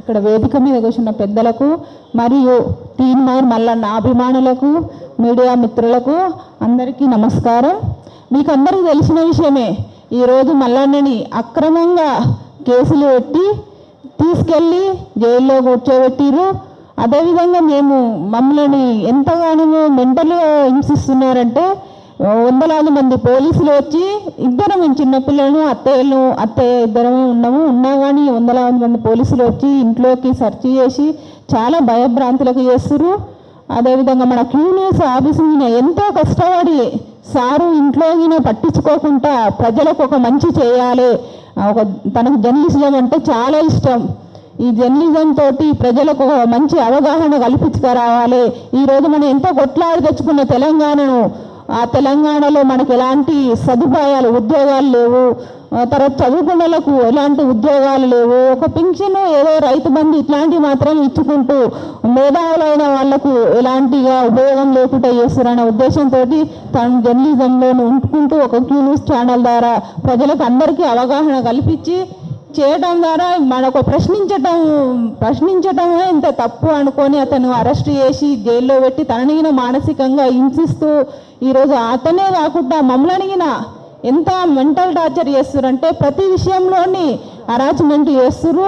ఇక్కడ వేదిక మీద కూర్చున్న పెద్దలకు మరియు టీన్ మోర్ మల్లన్న అభిమానులకు మీడియా మిత్రులకు అందరికీ నమస్కారం మీకు అందరికీ తెలిసిన విషయమే ఈరోజు మల్లన్నని అక్రమంగా కేసులు పెట్టి తీసుకెళ్ళి జైల్లో కూర్చోబెట్టిరు అదేవిధంగా మేము మమ్మల్ని ఎంతగానో మెంటల్గా హింసిస్తున్నారంటే వందలాది మంది పోలీసులు వచ్చి ఇద్దరం మేము చిన్నపిల్లలను అత్తయ్యలు అత్తయ్య ఇద్దరమే ఉన్నాము ఉన్నా కానీ వందలాది మంది పోలీసులు వచ్చి ఇంట్లోకి సెర్చ్ చేసి చాలా భయభ్రాంతులకు చేస్తున్నారు అదేవిధంగా మన క్యూ న్యూస్ ఆఫీస్ మీద ఎంతో కష్టపడి సారు ఇంట్లో ఈయన పట్టించుకోకుండా ప్రజలకు ఒక మంచి చేయాలి ఒక తనకు జర్నలిజం అంటే చాలా ఇష్టం ఈ జర్నలిజం తోటి ప్రజలకు ఒక మంచి అవగాహన కల్పించుకురావాలి ఈరోజు మనం ఎంతో కొట్లాడి తెచ్చుకున్న తెలంగాణను ఆ తెలంగాణలో మనకు ఎలాంటి సదుపాయాలు ఉద్యోగాలు లేవు ఆ తర్వాత చదువుకున్నలకు ఎలాంటి ఉద్యోగాలు లేవు ఒక పింఛన్ ఏదో రైతు బంధు ఇట్లాంటివి మాత్రం ఇచ్చుకుంటూ మేధావులైన వాళ్లకు ఎలాంటిగా ఉపయోగం లేకుండా చేస్తారనే ఉద్దేశంతో తను జర్నలిజంలో ఉంటుకుంటూ ఒక క్యూ న్యూస్ ఛానల్ ద్వారా ప్రజలకు అందరికీ అవగాహన కల్పించి చేయడం ద్వారా మనకు ప్రశ్నించటం ప్రశ్నించటమే ఇంత తప్పు అనుకొని అతను అరెస్ట్ చేసి జైల్లో పెట్టి తననిగిన మానసికంగా హింసిస్తూ ఈరోజు అతనే కాకుండా మమ్మల్నిగిన ఎంత మెంటల్ టార్చర్ చేస్తురంటే ప్రతి విషయంలోని అరాచ్మెంట్ చేస్తున్నారు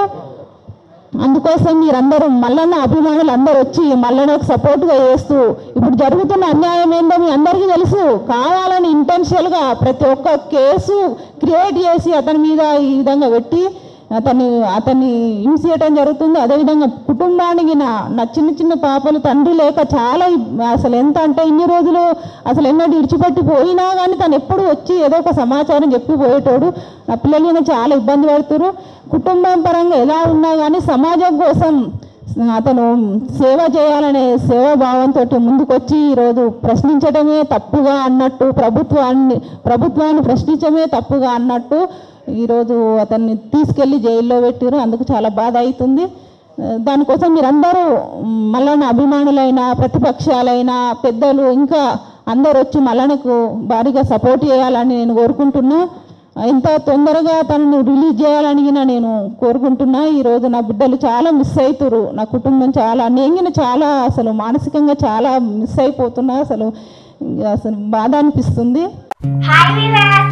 అందుకోసం మీరందరూ మల్లన్న అభిమానులు అందరూ వచ్చి మల్లన్నకు సపోర్ట్గా చేస్తూ ఇప్పుడు జరుగుతున్న అన్యాయం ఏందో మీ అందరికీ తెలుసు కావాలని ఇంటెన్షియల్గా ప్రతి ఒక్క కేసు క్రియేట్ చేసి అతని మీద ఈ విధంగా పెట్టి అతన్ని అతన్ని హింస చేయడం జరుగుతుంది అదేవిధంగా కుటుంబానికి నా నా చిన్న చిన్న పాపలు తండ్రి లేక చాలా ఇబ్- అసలు ఎంత అంటే ఇన్ని రోజులు అసలు ఎన్నడూ ఇడిచిపెట్టి పోయినా కానీ తను ఎప్పుడు వచ్చి ఏదో ఒక సమాచారం చెప్పి పోయేటోడు నా పిల్లలు ఈయన చాలా ఇబ్బంది పడుతున్నారు కుటుంబం పరంగా ఎలా ఉన్నా కానీ సమాజం కోసం అతను సేవ చేయాలనే సేవా భావంతో ముందుకొచ్చి ఈరోజు ప్రశ్నించడమే తప్పుగా అన్నట్టు ప్రభుత్వాన్ని ప్రభుత్వాన్ని ప్రశ్నించడమే తప్పుగా అన్నట్టు ఈరోజు అతన్ని తీసుకెళ్లి జైల్లో పెట్టారు అందుకు చాలా బాధ అవుతుంది ఆ, దానికోసం మీరందరూ మల్లన్న అభిమానులైన ప్రతిపక్షాలైన పెద్దలు ఇంకా అందరూ వచ్చి మల్లన్నకు భారీగా సపోర్ట్ చేయాలని నేను కోరుకుంటున్నా ఎంత తొందరగా తనను రిలీజ్ చేయాలని గిన నేను కోరుకుంటున్నా ఈరోజు నా బిడ్డలు చాలా మిస్ అవుతురు నా కుటుంబం చాలా నేను చాలా అసలు మానసికంగా చాలా మిస్ అయిపోతున్నా అసలు అసలు బాధ అనిపిస్తుంది హాయ్ వివాస్